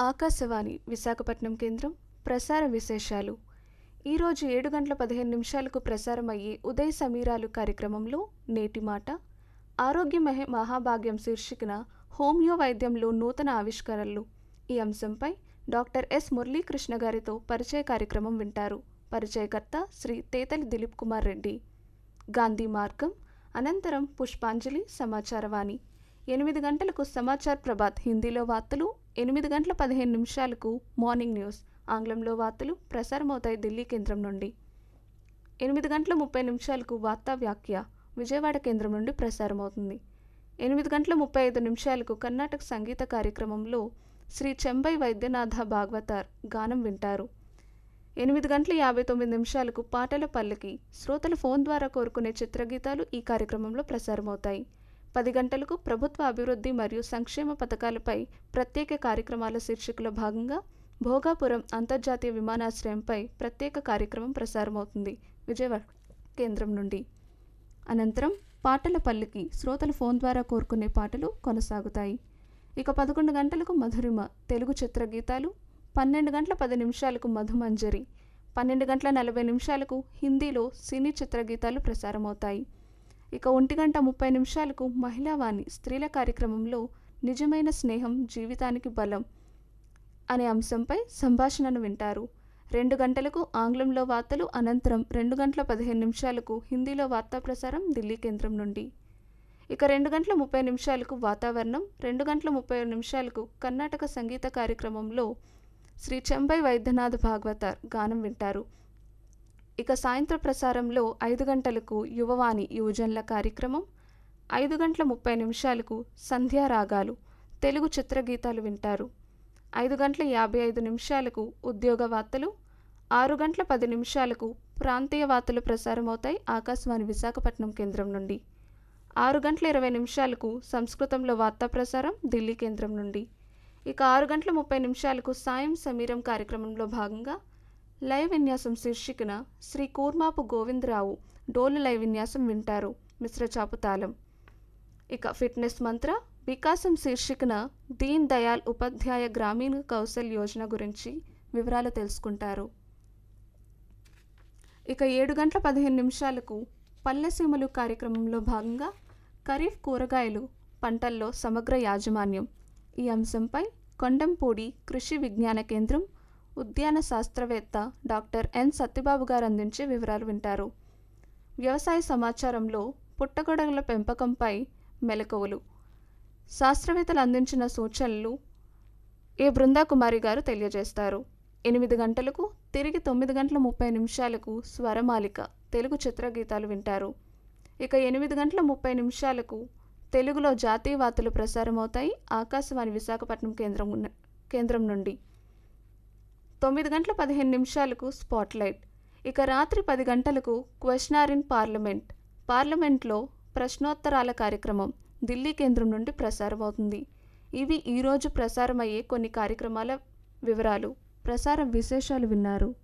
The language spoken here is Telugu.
ఆకాశవాణి విశాఖపట్నం కేంద్రం ప్రసార విశేషాలు ఈరోజు ఏడు గంటల పదిహేను నిమిషాలకు ప్రసారమయ్యే ఉదయ్ సమీరాలు కార్యక్రమంలో నేటి మాట ఆరోగ్య మహే మహాభాగ్యం శీర్షికన హోమియో వైద్యంలో నూతన ఆవిష్కరణలు ఈ అంశంపై డాక్టర్ ఎస్ మురళీకృష్ణ గారితో పరిచయ కార్యక్రమం వింటారు పరిచయకర్త శ్రీ తేతలి దిలీప్ కుమార్ రెడ్డి గాంధీ మార్గం అనంతరం పుష్పాంజలి సమాచారవాణి ఎనిమిది గంటలకు సమాచార్ ప్రభాత్ హిందీలో వార్తలు ఎనిమిది గంటల పదిహేను నిమిషాలకు మార్నింగ్ న్యూస్ ఆంగ్లంలో వార్తలు ప్రసారమవుతాయి ఢిల్లీ కేంద్రం నుండి ఎనిమిది గంటల ముప్పై నిమిషాలకు వార్తా వ్యాఖ్య విజయవాడ కేంద్రం నుండి ప్రసారమవుతుంది ఎనిమిది గంటల ముప్పై ఐదు నిమిషాలకు కర్ణాటక సంగీత కార్యక్రమంలో శ్రీ చెంబై వైద్యనాథ భాగవతార్ గానం వింటారు ఎనిమిది గంటల యాభై తొమ్మిది నిమిషాలకు పాటల పల్లకి శ్రోతల ఫోన్ ద్వారా కోరుకునే చిత్రగీతాలు ఈ కార్యక్రమంలో ప్రసారమవుతాయి పది గంటలకు ప్రభుత్వ అభివృద్ధి మరియు సంక్షేమ పథకాలపై ప్రత్యేక కార్యక్రమాల శీర్షికలో భాగంగా భోగాపురం అంతర్జాతీయ విమానాశ్రయంపై ప్రత్యేక కార్యక్రమం ప్రసారమవుతుంది విజయవాడ కేంద్రం నుండి అనంతరం పాటల పల్లికి శ్రోతల ఫోన్ ద్వారా కోరుకునే పాటలు కొనసాగుతాయి ఇక పదకొండు గంటలకు మధురిమ తెలుగు చిత్రగీతాలు పన్నెండు గంటల పది నిమిషాలకు మధుమంజరి పన్నెండు గంటల నలభై నిమిషాలకు హిందీలో సినీ చిత్రగీతాలు ప్రసారమవుతాయి ఇక ఒంటి గంట ముప్పై నిమిషాలకు మహిళావాణి స్త్రీల కార్యక్రమంలో నిజమైన స్నేహం జీవితానికి బలం అనే అంశంపై సంభాషణను వింటారు రెండు గంటలకు ఆంగ్లంలో వార్తలు అనంతరం రెండు గంటల పదిహేను నిమిషాలకు హిందీలో వార్తా ప్రసారం ఢిల్లీ కేంద్రం నుండి ఇక రెండు గంటల ముప్పై నిమిషాలకు వాతావరణం రెండు గంటల ముప్పై నిమిషాలకు కర్ణాటక సంగీత కార్యక్రమంలో శ్రీ చెంబై వైద్యనాథ్ భాగవతార్ గానం వింటారు ఇక సాయంత్ర ప్రసారంలో ఐదు గంటలకు యువవాణి యువజనుల కార్యక్రమం ఐదు గంటల ముప్పై నిమిషాలకు సంధ్యారాగాలు తెలుగు చిత్రగీతాలు వింటారు ఐదు గంటల యాభై ఐదు నిమిషాలకు ఉద్యోగ వార్తలు ఆరు గంటల పది నిమిషాలకు ప్రాంతీయ వార్తలు ప్రసారమవుతాయి ఆకాశవాణి విశాఖపట్నం కేంద్రం నుండి ఆరు గంటల ఇరవై నిమిషాలకు సంస్కృతంలో వార్తా ప్రసారం ఢిల్లీ కేంద్రం నుండి ఇక ఆరు గంటల ముప్పై నిమిషాలకు సాయం సమీరం కార్యక్రమంలో భాగంగా లైవ్ విన్యాసం శీర్షికన శ్రీ కూర్మాపు గోవిందరావు డోలు లైవ్ విన్యాసం వింటారు మిశ్రచాపు తాళం ఇక ఫిట్నెస్ మంత్ర వికాసం శీర్షికన దీన్ దయాల్ ఉపాధ్యాయ గ్రామీణ కౌశల్ యోజన గురించి వివరాలు తెలుసుకుంటారు ఇక ఏడు గంటల పదిహేను నిమిషాలకు పల్లెసీమలు కార్యక్రమంలో భాగంగా ఖరీఫ్ కూరగాయలు పంటల్లో సమగ్ర యాజమాన్యం ఈ అంశంపై కొండంపూడి కృషి విజ్ఞాన కేంద్రం ఉద్యాన శాస్త్రవేత్త డాక్టర్ ఎన్ సత్యబాబు గారు అందించే వివరాలు వింటారు వ్యవసాయ సమాచారంలో పుట్టగొడగల పెంపకంపై మెలకువలు శాస్త్రవేత్తలు అందించిన సూచనలు ఏ బృందాకుమారి గారు తెలియజేస్తారు ఎనిమిది గంటలకు తిరిగి తొమ్మిది గంటల ముప్పై నిమిషాలకు స్వరమాలిక తెలుగు చిత్రగీతాలు వింటారు ఇక ఎనిమిది గంటల ముప్పై నిమిషాలకు తెలుగులో జాతీయ వార్తలు ప్రసారమవుతాయి ఆకాశవాణి విశాఖపట్నం కేంద్రం ఉన్న- కేంద్రం నుండి తొమ్మిది గంటల పదిహేను నిమిషాలకు స్పాట్లైట్ ఇక రాత్రి పది గంటలకు క్వశ్చనార్ ఇన్ పార్లమెంట్ పార్లమెంట్లో ప్రశ్నోత్తరాల కార్యక్రమం ఢిల్లీ కేంద్రం నుండి ప్రసారమవుతుంది ఇవి ఈరోజు ప్రసారమయ్యే కొన్ని కార్యక్రమాల వివరాలు ప్రసార విశేషాలు విన్నారు